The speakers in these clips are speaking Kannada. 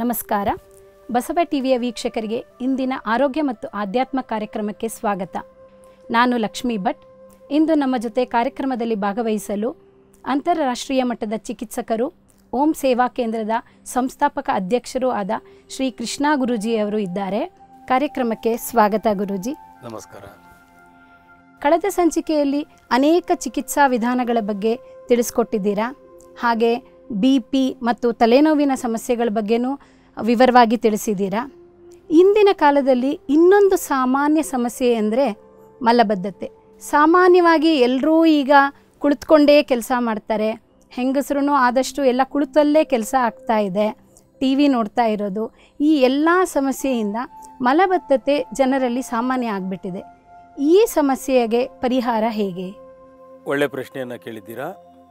ನಮಸ್ಕಾರ ಬಸವ ಟಿವಿಯ ವೀಕ್ಷಕರಿಗೆ ಇಂದಿನ ಆರೋಗ್ಯ ಮತ್ತು ಆಧ್ಯಾತ್ಮ ಕಾರ್ಯಕ್ರಮಕ್ಕೆ ಸ್ವಾಗತ ನಾನು ಲಕ್ಷ್ಮೀ ಭಟ್ ಇಂದು ನಮ್ಮ ಜೊತೆ ಕಾರ್ಯಕ್ರಮದಲ್ಲಿ ಭಾಗವಹಿಸಲು ಅಂತಾರಾಷ್ಟ್ರೀಯ ಮಟ್ಟದ ಚಿಕಿತ್ಸಕರು ಓಂ ಸೇವಾ ಕೇಂದ್ರದ ಸಂಸ್ಥಾಪಕ ಅಧ್ಯಕ್ಷರೂ ಆದ ಶ್ರೀ ಕೃಷ್ಣ ಗುರೂಜಿಯವರು ಇದ್ದಾರೆ ಕಾರ್ಯಕ್ರಮಕ್ಕೆ ಸ್ವಾಗತ ಗುರೂಜಿ ನಮಸ್ಕಾರ ಕಳೆದ ಸಂಚಿಕೆಯಲ್ಲಿ ಅನೇಕ ಚಿಕಿತ್ಸಾ ವಿಧಾನಗಳ ಬಗ್ಗೆ ತಿಳಿಸ್ಕೊಟ್ಟಿದ್ದೀರಾ ಹಾಗೆ ಬಿ ಪಿ ಮತ್ತು ತಲೆನೋವಿನ ಸಮಸ್ಯೆಗಳ ಬಗ್ಗೆನೂ ವಿವರವಾಗಿ ತಿಳಿಸಿದ್ದೀರಾ ಇಂದಿನ ಕಾಲದಲ್ಲಿ ಇನ್ನೊಂದು ಸಾಮಾನ್ಯ ಸಮಸ್ಯೆ ಅಂದರೆ ಮಲಬದ್ಧತೆ ಸಾಮಾನ್ಯವಾಗಿ ಎಲ್ಲರೂ ಈಗ ಕುಳಿತುಕೊಂಡೇ ಕೆಲಸ ಮಾಡ್ತಾರೆ ಹೆಂಗಸರು ಆದಷ್ಟು ಎಲ್ಲ ಕುಳಿತಲ್ಲೇ ಕೆಲಸ ಆಗ್ತಾ ಇದೆ ಟಿ ವಿ ನೋಡ್ತಾ ಇರೋದು ಈ ಎಲ್ಲ ಸಮಸ್ಯೆಯಿಂದ ಮಲಬದ್ಧತೆ ಜನರಲ್ಲಿ ಸಾಮಾನ್ಯ ಆಗಿಬಿಟ್ಟಿದೆ ಈ ಸಮಸ್ಯೆಗೆ ಪರಿಹಾರ ಹೇಗೆ ಒಳ್ಳೆ ಪ್ರಶ್ನೆಯನ್ನು ಕೇಳಿದ್ದೀರಾ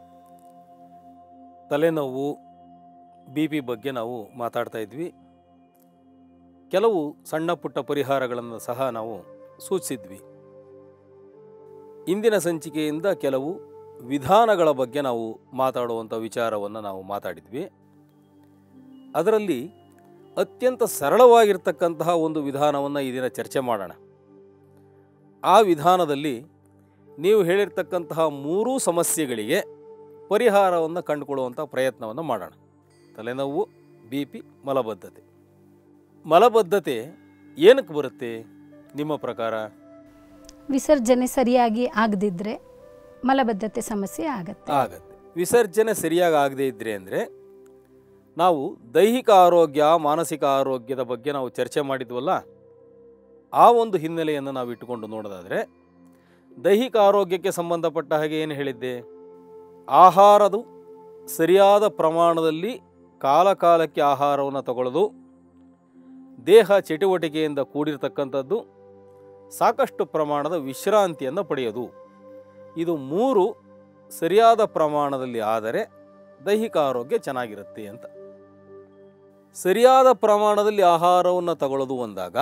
ತಲೆನೋವು ಬಿ ಪಿ ಬಗ್ಗೆ ನಾವು ಮಾತಾಡ್ತಾ ಇದ್ವಿ ಕೆಲವು ಸಣ್ಣ ಪುಟ್ಟ ಪರಿಹಾರಗಳನ್ನು ಸಹ ನಾವು ಸೂಚಿಸಿದ್ವಿ ಇಂದಿನ ಸಂಚಿಕೆಯಿಂದ ಕೆಲವು ವಿಧಾನಗಳ ಬಗ್ಗೆ ನಾವು ಮಾತಾಡುವಂಥ ವಿಚಾರವನ್ನು ನಾವು ಮಾತಾಡಿದ್ವಿ ಅದರಲ್ಲಿ ಅತ್ಯಂತ ಸರಳವಾಗಿರ್ತಕ್ಕಂತಹ ಒಂದು ವಿಧಾನವನ್ನು ಈ ದಿನ ಚರ್ಚೆ ಮಾಡೋಣ ಆ ವಿಧಾನದಲ್ಲಿ ನೀವು ಹೇಳಿರ್ತಕ್ಕಂತಹ ಮೂರೂ ಸಮಸ್ಯೆಗಳಿಗೆ ಪರಿಹಾರವನ್ನು ಕಂಡುಕೊಳ್ಳುವಂಥ ಪ್ರಯತ್ನವನ್ನು ಮಾಡೋಣ ತಲೆನೋವು ಬಿ ಪಿ ಮಲಬದ್ಧತೆ ಮಲಬದ್ಧತೆ ಏನಕ್ಕೆ ಬರುತ್ತೆ ನಿಮ್ಮ ಪ್ರಕಾರ ವಿಸರ್ಜನೆ ಸರಿಯಾಗಿ ಆಗದಿದ್ದರೆ ಮಲಬದ್ಧತೆ ಸಮಸ್ಯೆ ಆಗತ್ತೆ ಆಗತ್ತೆ ವಿಸರ್ಜನೆ ಸರಿಯಾಗಿ ಆಗದೇ ಇದ್ದರೆ ಅಂದರೆ ನಾವು ದೈಹಿಕ ಆರೋಗ್ಯ ಮಾನಸಿಕ ಆರೋಗ್ಯದ ಬಗ್ಗೆ ನಾವು ಚರ್ಚೆ ಮಾಡಿದ್ವಲ್ಲ ಆ ಒಂದು ಹಿನ್ನೆಲೆಯನ್ನು ನಾವು ಇಟ್ಟುಕೊಂಡು ನೋಡೋದಾದರೆ ದೈಹಿಕ ಆರೋಗ್ಯಕ್ಕೆ ಸಂಬಂಧಪಟ್ಟ ಹಾಗೆ ಏನು ಹೇಳಿದ್ದೆ ಆಹಾರದು ಸರಿಯಾದ ಪ್ರಮಾಣದಲ್ಲಿ ಕಾಲ ಕಾಲಕ್ಕೆ ಆಹಾರವನ್ನು ತಗೊಳ್ಳೋದು ದೇಹ ಚಟುವಟಿಕೆಯಿಂದ ಕೂಡಿರ್ತಕ್ಕಂಥದ್ದು ಸಾಕಷ್ಟು ಪ್ರಮಾಣದ ವಿಶ್ರಾಂತಿಯನ್ನು ಪಡೆಯೋದು ಇದು ಮೂರು ಸರಿಯಾದ ಪ್ರಮಾಣದಲ್ಲಿ ಆದರೆ ದೈಹಿಕ ಆರೋಗ್ಯ ಚೆನ್ನಾಗಿರುತ್ತೆ ಅಂತ ಸರಿಯಾದ ಪ್ರಮಾಣದಲ್ಲಿ ಆಹಾರವನ್ನು ತಗೊಳ್ಳೋದು ಅಂದಾಗ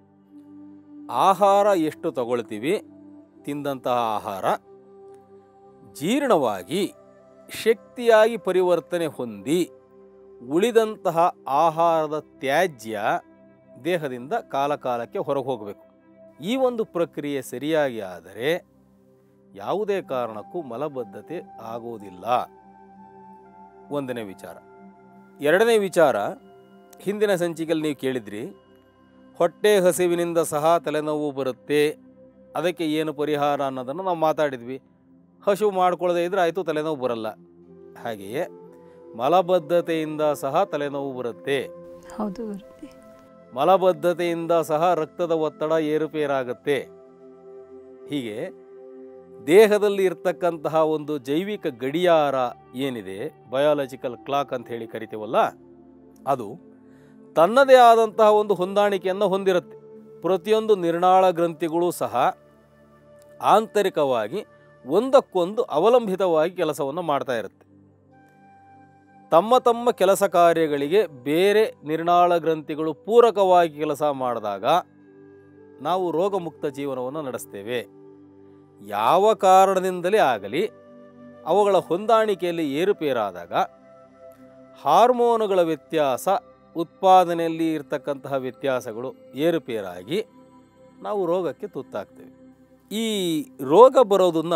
ಆಹಾರ ಎಷ್ಟು ತಗೊಳ್ತೀವಿ ತಿಂದಂತಹ ಆಹಾರ ಜೀರ್ಣವಾಗಿ ಶಕ್ತಿಯಾಗಿ ಪರಿವರ್ತನೆ ಹೊಂದಿ ಉಳಿದಂತಹ ಆಹಾರದ ತ್ಯಾಜ್ಯ ದೇಹದಿಂದ ಕಾಲಕಾಲಕ್ಕೆ ಹೊರಗೆ ಹೋಗಬೇಕು ಈ ಒಂದು ಪ್ರಕ್ರಿಯೆ ಸರಿಯಾಗಿ ಆದರೆ ಯಾವುದೇ ಕಾರಣಕ್ಕೂ ಮಲಬದ್ಧತೆ ಆಗೋದಿಲ್ಲ ಒಂದನೇ ವಿಚಾರ ಎರಡನೇ ವಿಚಾರ ಹಿಂದಿನ ಸಂಚಿಕೆಯಲ್ಲಿ ನೀವು ಕೇಳಿದ್ರಿ ಹೊಟ್ಟೆ ಹಸಿವಿನಿಂದ ಸಹ ತಲೆನೋವು ಬರುತ್ತೆ ಅದಕ್ಕೆ ಏನು ಪರಿಹಾರ ಅನ್ನೋದನ್ನು ನಾವು ಮಾತಾಡಿದ್ವಿ ಹಸಿವು ಮಾಡ್ಕೊಳ್ಳದೆ ಇದ್ರೆ ಆಯಿತು ತಲೆನೋವು ಬರಲ್ಲ ಹಾಗೆಯೇ ಮಲಬದ್ಧತೆಯಿಂದ ಸಹ ತಲೆನೋವು ಬರುತ್ತೆ ಹೌದು ಗುರೂಜಿ. ಮಲಬದ್ಧತೆಯಿಂದ ಸಹ ರಕ್ತದ ಒತ್ತಡ ಏರುಪೇರಾಗುತ್ತೆ ಹೀಗೆ ದೇಹದಲ್ಲಿ ಇರ್ತಕ್ಕಂತಹ ಒಂದು ಜೈವಿಕ ಗಡಿಯಾರ ಏನಿದೆ ಬಯಾಲಜಿಕಲ್ ಕ್ಲಾಕ್ ಅಂತ ಹೇಳಿ ಕರಿತೀವಲ್ಲ ಅದು ತನ್ನದೇ ಆದಂತಹ ಒಂದು ಹೊಂದಾಣಿಕೆಯನ್ನು ಹೊಂದಿರುತ್ತೆ ಪ್ರತಿಯೊಂದು ನಿರ್ನಾಳ ಗ್ರಂಥಿಗಳು ಸಹ ಆಂತರಿಕವಾಗಿ ಒಂದಕ್ಕೊಂದು ಅವಲಂಬಿತವಾಗಿ ಕೆಲಸವನ್ನು ಮಾಡ್ತಾ ಇರುತ್ತೆ ತಮ್ಮ ತಮ್ಮ ಕೆಲಸ ಕಾರ್ಯಗಳಿಗೆ ಬೇರೆ ನಿರ್ನಾಳ ಗ್ರಂಥಿಗಳು ಪೂರಕವಾಗಿ ಕೆಲಸ ಮಾಡಿದಾಗ ನಾವು ರೋಗಮುಕ್ತ ಜೀವನವನ್ನು ನಡೆಸ್ತೇವೆ ಯಾವ ಕಾರಣದಿಂದಲೇ ಆಗಲಿ ಅವುಗಳ ಹೊಂದಾಣಿಕೆಯಲ್ಲಿ ಏರುಪೇರಾದಾಗ ಹಾರ್ಮೋನುಗಳ ವ್ಯತ್ಯಾಸ ಉತ್ಪಾದನೆಯಲ್ಲಿ ಇರತಕ್ಕಂತಹ ವ್ಯತ್ಯಾಸಗಳು ಏರುಪೇರಾಗಿ ನಾವು ರೋಗಕ್ಕೆ ತುತ್ತಾಗ್ತೇವೆ ಈ ರೋಗ ಬರೋದನ್ನು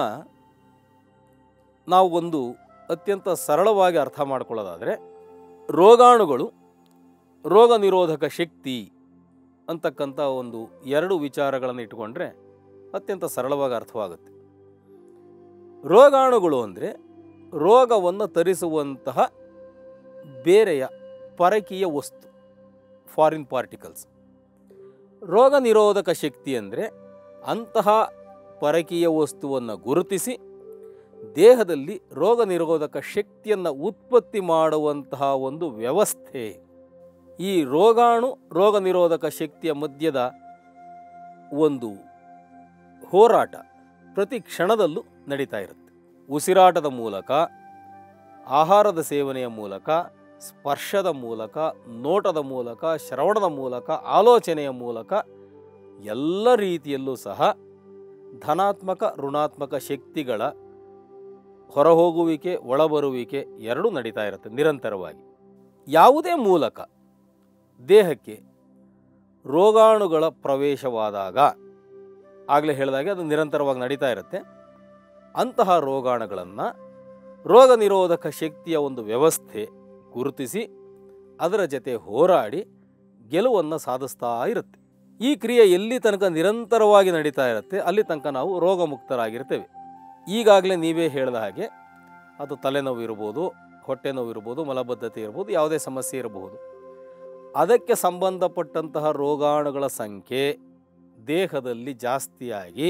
ನಾವು ಒಂದು ಅತ್ಯಂತ ಸರಳವಾಗಿ ಅರ್ಥ ಮಾಡ್ಕೊಳ್ಳೋದಾದರೆ ರೋಗಾಣುಗಳು ರೋಗ ನಿರೋಧಕ ಶಕ್ತಿ ಅಂತಕ್ಕಂಥ ಒಂದು ಎರಡು ವಿಚಾರಗಳನ್ನು ಇಟ್ಕೊಂಡ್ರೆ ಅತ್ಯಂತ ಸರಳವಾಗಿ ಅರ್ಥವಾಗುತ್ತೆ ರೋಗಾಣುಗಳು ಅಂದರೆ ರೋಗವನ್ನು ತರಿಸುವಂತಹ ಬೇರೆಯ ಪರಕೀಯ ವಸ್ತು ಫಾರಿನ್ ಪಾರ್ಟಿಕಲ್ಸ್ ರೋಗ ನಿರೋಧಕ ಶಕ್ತಿ ಅಂದರೆ ಅಂತಹ ಪರಕೀಯ ವಸ್ತುವನ್ನು ಗುರುತಿಸಿ ದೇಹದಲ್ಲಿ ರೋಗ ನಿರೋಧಕ ಶಕ್ತಿಯನ್ನು ಉತ್ಪತ್ತಿ ಮಾಡುವಂತಹ ಒಂದು ವ್ಯವಸ್ಥೆ ಈ ರೋಗಾಣು ರೋಗ ನಿರೋಧಕ ಶಕ್ತಿಯ ಮಧ್ಯದ ಒಂದು ಹೋರಾಟ ಪ್ರತಿ ಕ್ಷಣದಲ್ಲೂ ನಡೀತಾ ಇರುತ್ತೆ ಉಸಿರಾಟದ ಮೂಲಕ ಆಹಾರದ ಸೇವನೆಯ ಮೂಲಕ ಸ್ಪರ್ಶದ ಮೂಲಕ ನೋಟದ ಮೂಲಕ ಶ್ರವಣದ ಮೂಲಕ ಆಲೋಚನೆಯ ಮೂಲಕ ಎಲ್ಲ ರೀತಿಯಲ್ಲೂ ಸಹ ಧನಾತ್ಮಕ ಋಣಾತ್ಮಕ ಶಕ್ತಿಗಳ ಹೊರಹೋಗುವಿಕೆ ಒಳಬರುವಿಕೆ ಎರಡೂ ನಡೀತಾ ಇರುತ್ತೆ ನಿರಂತರವಾಗಿ ಯಾವುದೇ ಮೂಲಕ ದೇಹಕ್ಕೆ ರೋಗಾಣುಗಳ ಪ್ರವೇಶವಾದಾಗ ಆಗಲೇ ಹೇಳಿದಾಗೆ ಅದು ನಿರಂತರವಾಗಿ ನಡೀತಾ ಇರುತ್ತೆ ಅಂತಹ ರೋಗಾಣುಗಳನ್ನು ರೋಗ ನಿರೋಧಕ ಶಕ್ತಿಯ ಒಂದು ವ್ಯವಸ್ಥೆ ಗುರುತಿಸಿ ಅದರ ಜೊತೆ ಹೋರಾಡಿ ಗೆಲುವನ್ನು ಸಾಧಿಸ್ತಾ ಇರುತ್ತೆ ಈ ಕ್ರಿಯೆ ಎಲ್ಲಿ ತನಕ ನಿರಂತರವಾಗಿ ನಡೀತಾ ಇರುತ್ತೆ ಅಲ್ಲಿ ತನಕ ನಾವು ರೋಗಮುಕ್ತರಾಗಿರ್ತೇವೆ ಈಗಾಗಲೇ ನೀವೇ ಹೇಳಿದ ಹಾಗೆ ಅದು ತಲೆನೋವು ಇರ್ಬೋದು ಹೊಟ್ಟೆ ನೋವು ಇರ್ಬೋದು ಮಲಬದ್ಧತೆ ಇರ್ಬೋದು ಯಾವುದೇ ಸಮಸ್ಯೆ ಇರಬಹುದು ಅದಕ್ಕೆ ಸಂಬಂಧಪಟ್ಟಂತಹ ರೋಗಾಣುಗಳ ಸಂಖ್ಯೆ ದೇಹದಲ್ಲಿ ಜಾಸ್ತಿಯಾಗಿ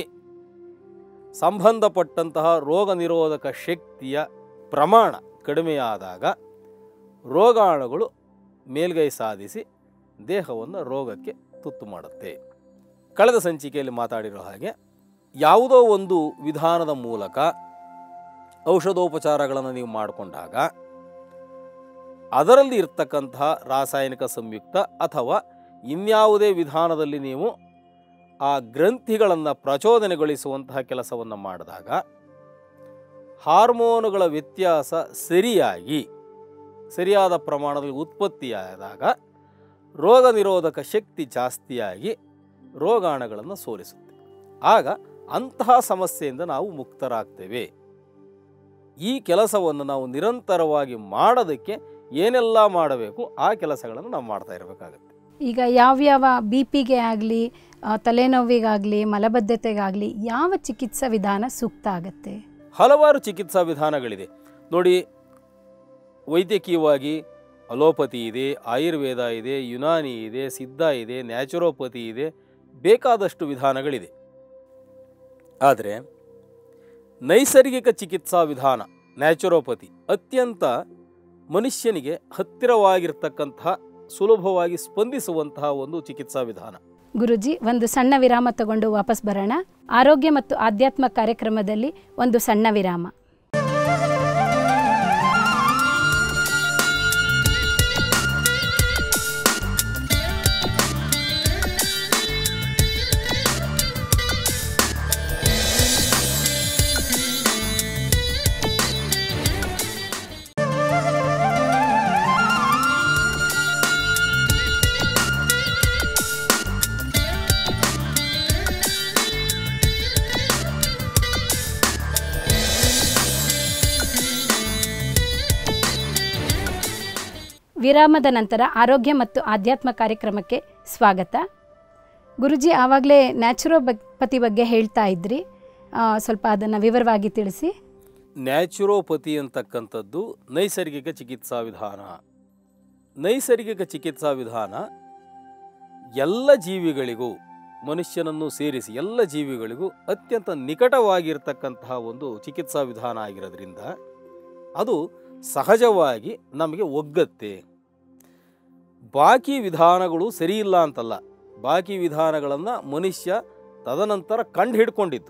ಸಂಬಂಧಪಟ್ಟಂತಹ ರೋಗ ನಿರೋಧಕ ಶಕ್ತಿಯ ಪ್ರಮಾಣ ಕಡಿಮೆಯಾದಾಗ ರೋಗಾಣುಗಳು ಮೇಲ್ಗೈ ಸಾಧಿಸಿ ದೇಹವನ್ನು ರೋಗಕ್ಕೆ ತುತ್ತು ಮಾಡುತ್ತೆ ಕಳೆದ ಸಂಚಿಕೆಯಲ್ಲಿ ಮಾತಾಡಿರೋ ಹಾಗೆ ಯಾವುದೋ ಒಂದು ವಿಧಾನದ ಮೂಲಕ ಔಷಧೋಪಚಾರಗಳನ್ನು ನೀವು ಮಾಡಿಕೊಂಡಾಗ ಅದರಲ್ಲಿ ಇರ್ತಕ್ಕಂತಹ ರಾಸಾಯನಿಕ ಸಂಯುಕ್ತ ಅಥವಾ ಇನ್ಯಾವುದೇ ವಿಧಾನದಲ್ಲಿ ನೀವು ಆ ಗ್ರಂಥಿಗಳನ್ನು ಪ್ರಚೋದನೆಗೊಳಿಸುವಂತಹ ಕೆಲಸವನ್ನು ಮಾಡಿದಾಗ ಹಾರ್ಮೋನುಗಳ ವ್ಯತ್ಯಾಸ ಸರಿಯಾಗಿ ಸರಿಯಾದ ಪ್ರಮಾಣದಲ್ಲಿ ಉತ್ಪತ್ತಿಯಾದಾಗ ರೋಗ ನಿರೋಧಕ ಶಕ್ತಿ ಜಾಸ್ತಿಯಾಗಿ ರೋಗಾಣುಗಳನ್ನು ಸೋಲಿಸುತ್ತೆ ಆಗ ಅಂತಹ ಸಮಸ್ಯೆಯಿಂದ ನಾವು ಮುಕ್ತರಾಗ್ತೇವೆ ಈ ಕೆಲಸವನ್ನು ನಾವು ನಿರಂತರವಾಗಿ ಮಾಡೋದಕ್ಕೆ ಏನೆಲ್ಲ ಮಾಡಬೇಕು ಆ ಕೆಲಸಗಳನ್ನು ನಾವು ಮಾಡ್ತಾ ಇರಬೇಕಾಗತ್ತೆ ಈಗ ಯಾವ್ಯಾವ ಬಿ ಪಿಗೆ ಆಗಲಿ ತಲೆನೋವಿಗಾಗಲಿ ಮಲಬದ್ಧತೆಗಾಗಲಿ ಯಾವ ಚಿಕಿತ್ಸಾ ವಿಧಾನ ಸೂಕ್ತ ಆಗತ್ತೆ ಹಲವಾರು ಚಿಕಿತ್ಸಾ ವಿಧಾನಗಳಿದೆ ನೋಡಿ ವೈದ್ಯಕೀಯವಾಗಿ ಅಲೋಪತಿ ಇದೆ ಆಯುರ್ವೇದ ಇದೆ ಯುನಾನಿ ಇದೆ ಸಿದ್ಧ ಇದೆ ನ್ಯಾಚುರೋಪತಿ ಇದೆ ಬೇಕಾದಷ್ಟು ವಿಧಾನಗಳಿದೆ ಆದರೆ ನೈಸರ್ಗಿಕ ಚಿಕಿತ್ಸಾ ವಿಧಾನ ನ್ಯಾಚುರೋಪತಿ ಅತ್ಯಂತ ಮನುಷ್ಯನಿಗೆ ಹತ್ತಿರವಾಗಿರ್ತಕ್ಕಂತಹ ಸುಲಭವಾಗಿ ಸ್ಪಂದಿಸುವಂತಹ ಒಂದು ಚಿಕಿತ್ಸಾ ವಿಧಾನ ಗುರುಜಿ ಒಂದು ಸಣ್ಣ ವಿರಾಮ ತಗೊಂಡು ವಾಪಸ್ ಬರೋಣ ಆರೋಗ್ಯ ಮತ್ತು ಆಧ್ಯಾತ್ಮ ಕಾರ್ಯಕ್ರಮದಲ್ಲಿ ಒಂದು ಸಣ್ಣ ವಿರಾಮ ವಿರಾಮದ ನಂತರ ಆರೋಗ್ಯ ಮತ್ತು ಆಧ್ಯಾತ್ಮ ಕಾರ್ಯಕ್ರಮಕ್ಕೆ ಸ್ವಾಗತ ಗುರುಜಿ ಆವಾಗಲೇ ನ್ಯಾಚುರೋಪತಿ ಬಗ್ಗೆ ಹೇಳ್ತಾ ಇದ್ರಿ ಆ, ಸ್ವಲ್ಪ ಅದನ್ನು ವಿವರವಾಗಿ ತಿಳಿಸಿ ನ್ಯಾಚುರೋಪತಿ ಅಂತಕ್ಕಂಥದ್ದು ನೈಸರ್ಗಿಕ ಚಿಕಿತ್ಸಾ ವಿಧಾನ ನೈಸರ್ಗಿಕ ಚಿಕಿತ್ಸಾ ವಿಧಾನ ಎಲ್ಲ ಜೀವಿಗಳಿಗೂ ಮನುಷ್ಯನನ್ನು ಸೇರಿಸಿ ಎಲ್ಲ ಜೀವಿಗಳಿಗೂ ಅತ್ಯಂತ ನಿಕಟವಾಗಿರ್ತಕ್ಕಂತಹ ಒಂದು ಚಿಕಿತ್ಸಾ ವಿಧಾನ ಆಗಿರೋದ್ರಿಂದ ಅದು ಸಹಜವಾಗಿ ನಮಗೆ ಒಗ್ಗತ್ತೆ ಬಾಕಿ ವಿಧಾನಗಳು ಸರಿಯಿಲ್ಲ ಅಂತಲ್ಲ ಬಾಕಿ ವಿಧಾನಗಳನ್ನು ಮನುಷ್ಯ ತದನಂತರ ಕಂಡು ಹಿಡ್ಕೊಂಡಿದ್ದು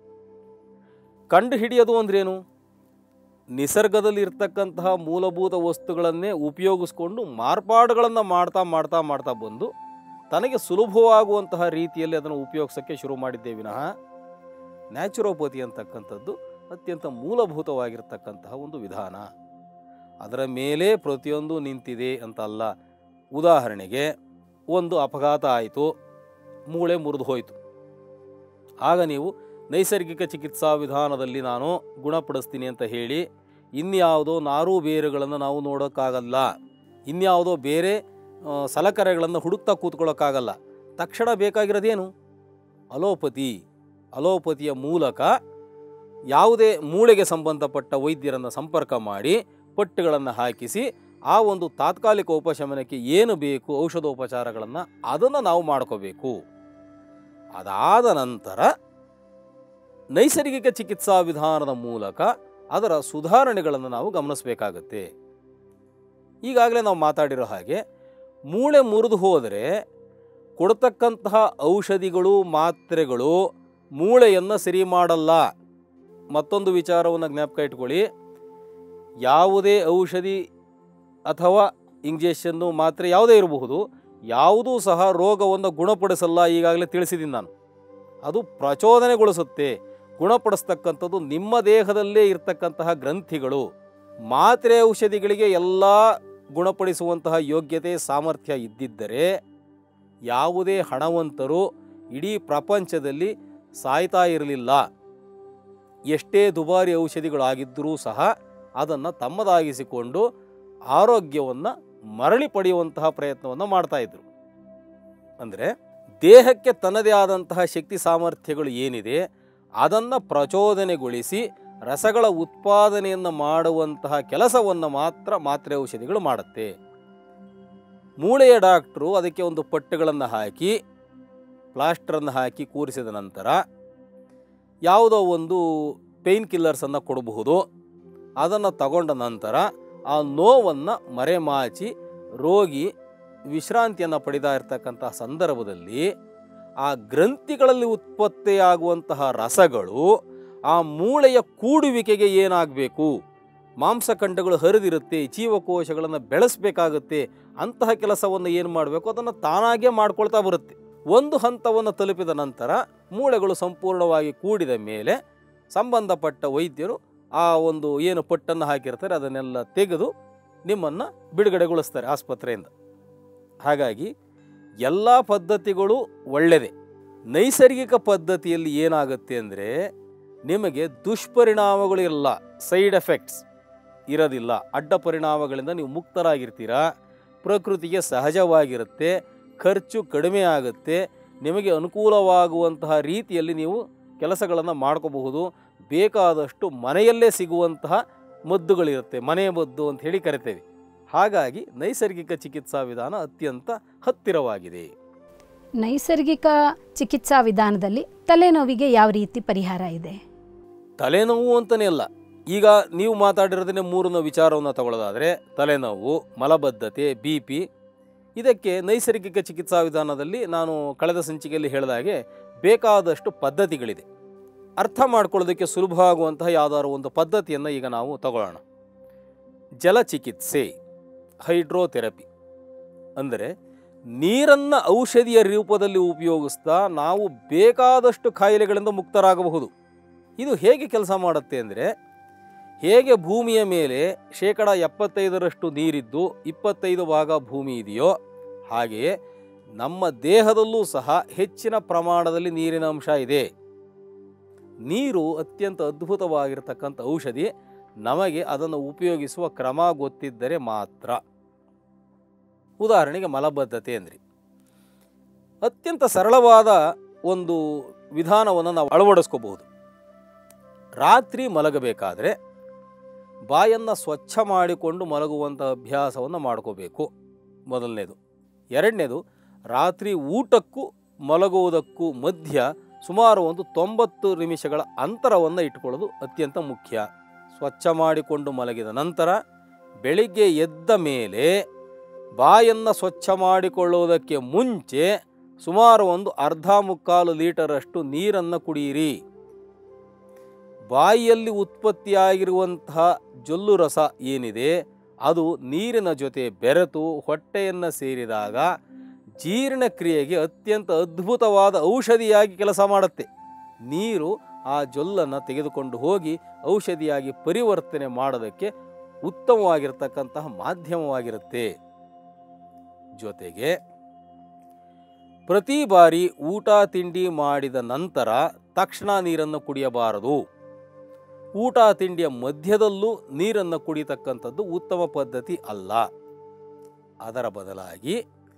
ಕಂಡು ಹಿಡಿಯೋದು ಅಂದ್ರೇನು ನಿಸರ್ಗದಲ್ಲಿ ಇರ್ತಕ್ಕಂತಹ ಮೂಲಭೂತ ವಸ್ತುಗಳನ್ನೇ ಉಪಯೋಗಿಸ್ಕೊಂಡು ಮಾರ್ಪಾಡುಗಳನ್ನು ಮಾಡ್ತಾ ಮಾಡ್ತಾ ಮಾಡ್ತಾ ಬಂದು ತನಗೆ ಸುಲಭವಾಗುವಂತಹ ರೀತಿಯಲ್ಲಿ ಅದನ್ನು ಉಪಯೋಗಿಸೋಕ್ಕೆ ಶುರು ಮಾಡಿದ್ದೇ ವಿನಃ ನ್ಯಾಚುರೋಪತಿ ಅಂತಕ್ಕಂಥದ್ದು ಅತ್ಯಂತ ಮೂಲಭೂತವಾಗಿರ್ತಕ್ಕಂತಹ ಒಂದು ವಿಧಾನ ಅದರ ಮೇಲೆ ಪ್ರತಿಯೊಂದು ನಿಂತಿದೆ ಅಂತ ಅಲ್ಲ ಉದಾಹರಣೆಗೆ ಒಂದು ಅಪಘಾತ ಆಯಿತು ಮೂಳೆ ಮುರಿದು ಹೋಯಿತು ಆಗ ನೀವು ನೈಸರ್ಗಿಕ ಚಿಕಿತ್ಸಾ ವಿಧಾನದಲ್ಲಿ ನಾನು ಗುಣಪಡಿಸ್ತೀನಿ ಅಂತ ಹೇಳಿ ಇನ್ಯಾವುದೋ ನಾರು ಬೇರುಗಳನ್ನು ನಾವು ನೋಡೋಕ್ಕಾಗಲ್ಲ ಇನ್ಯಾವುದೋ ಬೇರೆ ಆ, ಸಲಕರಣೆಗಳನ್ನು ಹುಡುಕ್ತಾ ಕೂತ್ಕೊಳ್ಳೋಕ್ಕಾಗಲ್ಲ ತಕ್ಷಣ ಬೇಕಾಗಿರೋದೇನು ಅಲೋಪತಿ ಅಲೋಪತಿಯ ಮೂಲಕ ಯಾವುದೇ ಮೂಳೆಗೆ ಸಂಬಂಧಪಟ್ಟ ವೈದ್ಯರನ್ನು ಸಂಪರ್ಕ ಮಾಡಿ ಪಟ್ಟುಗಳನ್ನು ಹಾಕಿಸಿ ಆ ಒಂದು ತಾತ್ಕಾಲಿಕ ಉಪಶಮನಕ್ಕೆ ಏನು ಬೇಕು ಔಷಧೋಪಚಾರಗಳನ್ನು ಅದನ್ನು ನಾವು ಮಾಡ್ಕೋಬೇಕು ಅದಾದ ನಂತರ ನೈಸರ್ಗಿಕ ಚಿಕಿತ್ಸಾ ವಿಧಾನದ ಮೂಲಕ ಅದರ ಸುಧಾರಣೆಗಳನ್ನು ನಾವು ಗಮನಿಸಬೇಕಾಗತ್ತೆ ಈಗಾಗಲೇ ನಾವು ಮಾತಾಡಿರೋ ಹಾಗೆ ಮೂಳೆ ಮುರಿದು ಹೋದರೆ ಕೊಡ್ತಕ್ಕಂತಹ ಔಷಧಿಗಳು ಮಾತ್ರೆಗಳು ಮೂಳೆಯನ್ನು ಸರಿ ಮಾಡಲ್ಲ ಮತ್ತೊಂದು ವಿಚಾರವನ್ನು ಜ್ಞಾಪಕ ಇಟ್ಕೊಳ್ಳಿ ಯಾವುದೇ ಔಷಧಿ ಅಥವಾ ಇಂಜೆಕ್ಷನ್ನು ಮಾತ್ರೆ ಯಾವುದೇ ಇರಬಹುದು ಯಾವುದೂ ಸಹ ರೋಗವನ್ನು ಗುಣಪಡಿಸಲ್ಲ ಈಗಾಗಲೇ ತಿಳಿಸಿದ್ದೀನಿ ನಾನು ಅದು ಪ್ರಚೋದನೆಗೊಳಿಸುತ್ತೆ ಗುಣಪಡಿಸ್ತಕ್ಕಂಥದ್ದು ನಿಮ್ಮ ದೇಹದಲ್ಲೇ ಇರ್ತಕ್ಕಂತಹ ಗ್ರಂಥಿಗಳು ಮಾತ್ರೆ ಔಷಧಿಗಳಿಗೆ ಎಲ್ಲ ಗುಣಪಡಿಸುವಂತಹ ಯೋಗ್ಯತೆ ಸಾಮರ್ಥ್ಯ ಇದ್ದಿದ್ದರೆ ಯಾವುದೇ ಹಣವಂತರು ಇಡೀ ಪ್ರಪಂಚದಲ್ಲಿ ಸಾಯ್ತಾ ಇರಲಿಲ್ಲ ಎಷ್ಟೇ ದುಬಾರಿ ಔಷಧಿಗಳಾಗಿದ್ದರೂ ಸಹ ಅದನ್ನು ತಮ್ಮದಾಗಿಸಿಕೊಂಡು ಆರೋಗ್ಯವನ್ನು ಮರಳಿ ಪಡೆಯುವಂತಹ ಪ್ರಯತ್ನವನ್ನು ಮಾಡ್ತಾಯಿದ್ರು ಅಂದರೆ ದೇಹಕ್ಕೆ ತನ್ನದೇ ಆದಂತಹ ಶಕ್ತಿ ಸಾಮರ್ಥ್ಯಗಳು ಏನಿದೆ ಅದನ್ನು ಪ್ರಚೋದನೆಗೊಳಿಸಿ ರಸಗಳ ಉತ್ಪಾದನೆಯನ್ನು ಮಾಡುವಂತಹ ಕೆಲಸವನ್ನು ಮಾತ್ರ ಮಾತ್ರೆ ಔಷಧಿಗಳು ಮಾಡುತ್ತೆ ಮೂಳೆಯ ಡಾಕ್ಟ್ರು ಅದಕ್ಕೆ ಒಂದು ಪಟ್ಟೆಗಳನ್ನು ಹಾಕಿ ಪ್ಲಾಸ್ಟರನ್ನು ಹಾಕಿ ಕೂರಿಸಿದ ನಂತರ ಯಾವುದೋ ಒಂದು ಪೇಯ್ನ್ ಕಿಲ್ಲರ್ಸನ್ನು ಕೊಡಬಹುದು ಅದನ್ನು ತಗೊಂಡ ನಂತರ ಆ ನೋವನ್ನು ಮರೆಮಾಚಿ ರೋಗಿ ವಿಶ್ರಾಂತಿಯನ್ನು ಪಡಿತಾ ಇರ್ತಕ್ಕಂಥ ಸಂದರ್ಭದಲ್ಲಿ ಆ ಗ್ರಂಥಿಗಳಲ್ಲಿ ಉತ್ಪತ್ತಿಯಾಗುವಂತಹ ರಸಗಳು ಆ ಮೂಳೆಯ ಕೂಡುವಿಕೆಗೆ ಏನಾಗಬೇಕು ಮಾಂಸಖಂಡಗಳು ಹರಿದಿರುತ್ತೆ ಜೀವಕೋಶಗಳನ್ನು ಬೆಳೆಸಬೇಕಾಗುತ್ತೆ ಅಂತಹ ಕೆಲಸವನ್ನು ಏನು ಮಾಡಬೇಕು ಅದನ್ನು ತಾನಾಗೇ ಮಾಡ್ಕೊಳ್ತಾ ಬರುತ್ತೆ ಒಂದು ಹಂತವನ್ನು ತಲುಪಿದ ನಂತರ ಮೂಳೆಗಳು ಸಂಪೂರ್ಣವಾಗಿ ಕೂಡಿದ ಮೇಲೆ ಸಂಬಂಧಪಟ್ಟ ವೈದ್ಯರು ಆ ಒಂದು ಏನು ಪಟ್ಟನ್ನು ಹಾಕಿರ್ತಾರೆ ಅದನ್ನೆಲ್ಲ ತೆಗೆದು ನಿಮ್ಮನ್ನು ಬಿಡುಗಡೆಗೊಳಿಸ್ತಾರೆ ಆಸ್ಪತ್ರೆಯಿಂದ ಹಾಗಾಗಿ ಎಲ್ಲ ಪದ್ಧತಿಗಳು ಒಳ್ಳೆಯದೇ ನೈಸರ್ಗಿಕ ಪದ್ಧತಿಯಲ್ಲಿ ಏನಾಗುತ್ತೆ ಅಂದರೆ ನಿಮಗೆ ದುಷ್ಪರಿಣಾಮಗಳು ಇಲ್ಲ ಸೈಡ್ ಎಫೆಕ್ಟ್ಸ್ ಇರೋದಿಲ್ಲ ಅಡ್ಡ ಪರಿಣಾಮಗಳಿಂದ ನೀವು ಮುಕ್ತರಾಗಿರ್ತೀರಾ ಪ್ರಕೃತಿಗೆ ಸಹಜವಾಗಿರುತ್ತೆ ಖರ್ಚು ಕಡಿಮೆ ಆಗುತ್ತೆ ನಿಮಗೆ ಅನುಕೂಲವಾಗುವಂತಹ ರೀತಿಯಲ್ಲಿ ನೀವು ಕೆಲಸಗಳನ್ನು ಮಾಡ್ಕೋಬಹುದು ಬೇಕಾದಷ್ಟು ಮನೆಯಲ್ಲೇ ಸಿಗುವಂತಹ ಮದ್ದುಗಳಿರುತ್ತೆ ಮನೆ ಮದ್ದು ಅಂತ ಹೇಳಿ ಕರಿತೇವೆ ಹಾಗಾಗಿ ನೈಸರ್ಗಿಕ ಚಿಕಿತ್ಸಾ ವಿಧಾನ ಅತ್ಯಂತ ಹತ್ತಿರವಾಗಿದೆ ನೈಸರ್ಗಿಕ ಚಿಕಿತ್ಸಾ ವಿಧಾನದಲ್ಲಿ ತಲೆನೋವಿಗೆ ಯಾವ ರೀತಿ ಪರಿಹಾರ ಇದೆ ತಲೆನೋವು ಅಂತಲೇ ಅಲ್ಲ ಈಗ ನೀವು ಮಾತಾಡಿರೋದನ್ನೇ ಮೂರನ್ನ ವಿಚಾರವನ್ನು ತಗೊಳ್ಳೋದಾದರೆ ತಲೆನೋವು ಮಲಬದ್ಧತೆ ಬಿ ಪಿ ಇದಕ್ಕೆ ನೈಸರ್ಗಿಕ ಚಿಕಿತ್ಸಾ ವಿಧಾನದಲ್ಲಿ ನಾನು ಕಳೆದ ಸಂಚಿಕೆಯಲ್ಲಿ ಹೇಳಿದ ಹಾಗೆ ಬೇಕಾದಷ್ಟು ಪದ್ಧತಿಗಳಿದೆ ಅರ್ಥ ಮಾಡ್ಕೊಳ್ಳೋದಕ್ಕೆ ಸುಲಭ ಆಗುವಂತಹ ಯಾವುದಾದ್ರು ಒಂದು ಪದ್ಧತಿಯನ್ನು ಈಗ ನಾವು ತಗೊಳ್ಳೋಣ ಜಲಚಿಕಿತ್ಸೆ ಹೈಡ್ರೋಥೆರಪಿ ಅಂದರೆ ನೀರನ್ನು ಔಷಧಿಯ ರೂಪದಲ್ಲಿ ಉಪಯೋಗಿಸ್ತಾ ನಾವು ಬೇಕಾದಷ್ಟು ಕಾಯಿಲೆಗಳಿಂದ ಮುಕ್ತರಾಗಬಹುದು ಇದು ಹೇಗೆ ಕೆಲಸ ಮಾಡುತ್ತೆ ಅಂದರೆ ಹೇಗೆ ಭೂಮಿಯ ಮೇಲೆ ಶೇಕಡ ಎಪ್ಪತ್ತೈದರಷ್ಟು ನೀರಿದ್ದು ಇಪ್ಪತ್ತೈದು ಭಾಗ ಭೂಮಿ ಇದೆಯೋ ಹಾಗೆಯೇ ನಮ್ಮ ದೇಹದಲ್ಲೂ ಸಹ ಹೆಚ್ಚಿನ ಪ್ರಮಾಣದಲ್ಲಿ ನೀರಿನ ಅಂಶ ಇದೆ ನೀರು ಅತ್ಯಂತ ಅದ್ಭುತವಾಗಿರ್ತಕ್ಕಂಥ ಔಷಧಿ ನಮಗೆ ಅದನ್ನು ಉಪಯೋಗಿಸುವ ಕ್ರಮ ಗೊತ್ತಿದ್ದರೆ ಮಾತ್ರ ಉದಾಹರಣೆಗೆ ಮಲಬದ್ಧತೆ ಅಂದ್ರಿ ಅತ್ಯಂತ ಸರಳವಾದ ಒಂದು ವಿಧಾನವನ್ನು ನಾವು ಅಳವಡಿಸ್ಕೋಬಹುದು ರಾತ್ರಿ ಮಲಗಬೇಕಾದ್ರೆ ಬಾಯನ್ನು ಸ್ವಚ್ಛ ಮಾಡಿಕೊಂಡು ಮಲಗುವಂಥ ಅಭ್ಯಾಸವನ್ನು ಮಾಡ್ಕೋಬೇಕು ಮೊದಲನೇದು ಎರಡನೇದು ರಾತ್ರಿ ಊಟಕ್ಕೂ ಮಲಗುವುದಕ್ಕೂ ಮಧ್ಯ ಸುಮಾರು ಒಂದು ತೊಂಬತ್ತು ನಿಮಿಷಗಳ ಅಂತರವನ್ನು ಇಟ್ಕೊಳ್ಳೋದು ಅತ್ಯಂತ ಮುಖ್ಯ ಸ್ವಚ್ಛ ಮಾಡಿಕೊಂಡು ಮಲಗಿದ ನಂತರ ಬೆಳಿಗ್ಗೆ ಎದ್ದ ಮೇಲೆ ಬಾಯನ್ನು ಸ್ವಚ್ಛ ಮಾಡಿಕೊಳ್ಳುವುದಕ್ಕೆ ಮುಂಚೆ ಸುಮಾರು ಒಂದು ಅರ್ಧ ಮುಕ್ಕಾಲು ಲೀಟರಷ್ಟು ನೀರನ್ನು ಕುಡಿಯಿರಿ ಬಾಯಿಯಲ್ಲಿ ಉತ್ಪತ್ತಿಯಾಗಿರುವಂತಹ ಜೊಲ್ಲು ರಸ ಏನಿದೆ ಅದು ನೀರಿನ ಜೊತೆ ಬೆರೆತು ಹೊಟ್ಟೆಯನ್ನು ಸೇರಿದಾಗ ಜೀರ್ಣಕ್ರಿಯೆಗೆ ಅತ್ಯಂತ ಅದ್ಭುತವಾದ ಔಷಧಿಯಾಗಿ ಕೆಲಸ ಮಾಡುತ್ತೆ ನೀರು ಆ ಜೊಲ್ಲನ್ನು ತೆಗೆದುಕೊಂಡು ಹೋಗಿ ಔಷಧಿಯಾಗಿ ಪರಿವರ್ತನೆ ಮಾಡೋದಕ್ಕೆ ಉತ್ತಮವಾಗಿರ್ತಕ್ಕಂತಹ ಮಾಧ್ಯಮವಾಗಿರುತ್ತೆ ಜೊತೆಗೆ ಪ್ರತಿ ಬಾರಿ ಊಟ ತಿಂಡಿ ಮಾಡಿದ ನಂತರ ತಕ್ಷಣ ನೀರನ್ನು ಕುಡಿಯಬಾರದು ಊಟ ತಿಂಡಿಯ ಮಧ್ಯದಲ್ಲೂ ನೀರನ್ನು ಕುಡಿತಕ್ಕಂಥದ್ದು ಉತ್ತಮ ಪದ್ಧತಿ ಅಲ್ಲ ಅದರ ಬದಲಾಗಿ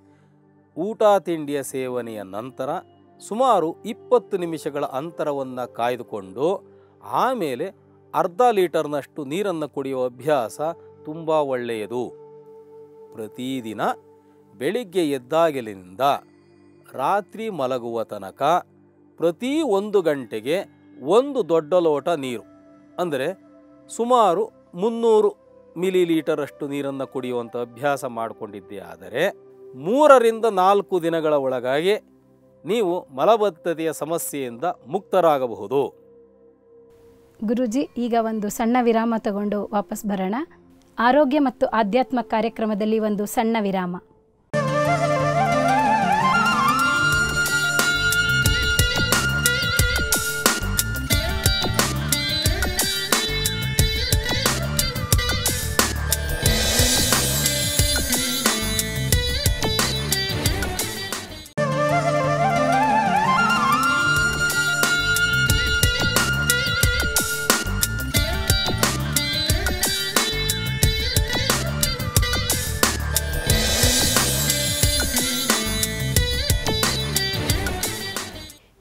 ಊಟ ತಿಂಡಿಯ ಸೇವನೆಯ ನಂತರ ಸುಮಾರು ಇಪ್ಪತ್ತು ನಿಮಿಷಗಳ ಅಂತರವನ್ನು ಕಾಯ್ದುಕೊಂಡು ಆಮೇಲೆ ಅರ್ಧ ಲೀಟರ್ನಷ್ಟು ನೀರನ್ನು ಕುಡಿಯುವ ಅಭ್ಯಾಸ ತುಂಬ ಒಳ್ಳೆಯದು ಪ್ರತಿದಿನ ಬೆಳಿಗ್ಗೆ ಎದ್ದಾಗಲಿನಿಂದ ರಾತ್ರಿ ಮಲಗುವ ತನಕ ಪ್ರತಿ ಒಂದು ಗಂಟೆಗೆ ಒಂದು ದೊಡ್ಡ ಲೋಟ ನೀರು ಅಂದರೆ ಸುಮಾರು ಮುನ್ನೂರು ಮಿಲಿ ಲೀಟರಷ್ಟು ನೀರನ್ನು ಕುಡಿಯುವಂಥ ಅಭ್ಯಾಸ ಮಾಡಿಕೊಂಡಿದ್ದೇ ಆದರೆ ಮೂರರಿಂದ ನಾಲ್ಕು ದಿನಗಳ ಒಳಗಾಗಿ ನೀವು ಮಲಬದ್ಧತೆಯ ಸಮಸ್ಯೆಯಿಂದ ಮುಕ್ತರಾಗಬಹುದು ಗುರುಜಿ ಈಗ ಒಂದು ಸಣ್ಣ ವಿರಾಮ ತಗೊಂಡು ವಾಪಸ್ ಬರೋಣ ಆರೋಗ್ಯ ಮತ್ತು ಆಧ್ಯಾತ್ಮ ಕಾರ್ಯಕ್ರಮದಲ್ಲಿ ಒಂದು ಸಣ್ಣ ವಿರಾಮ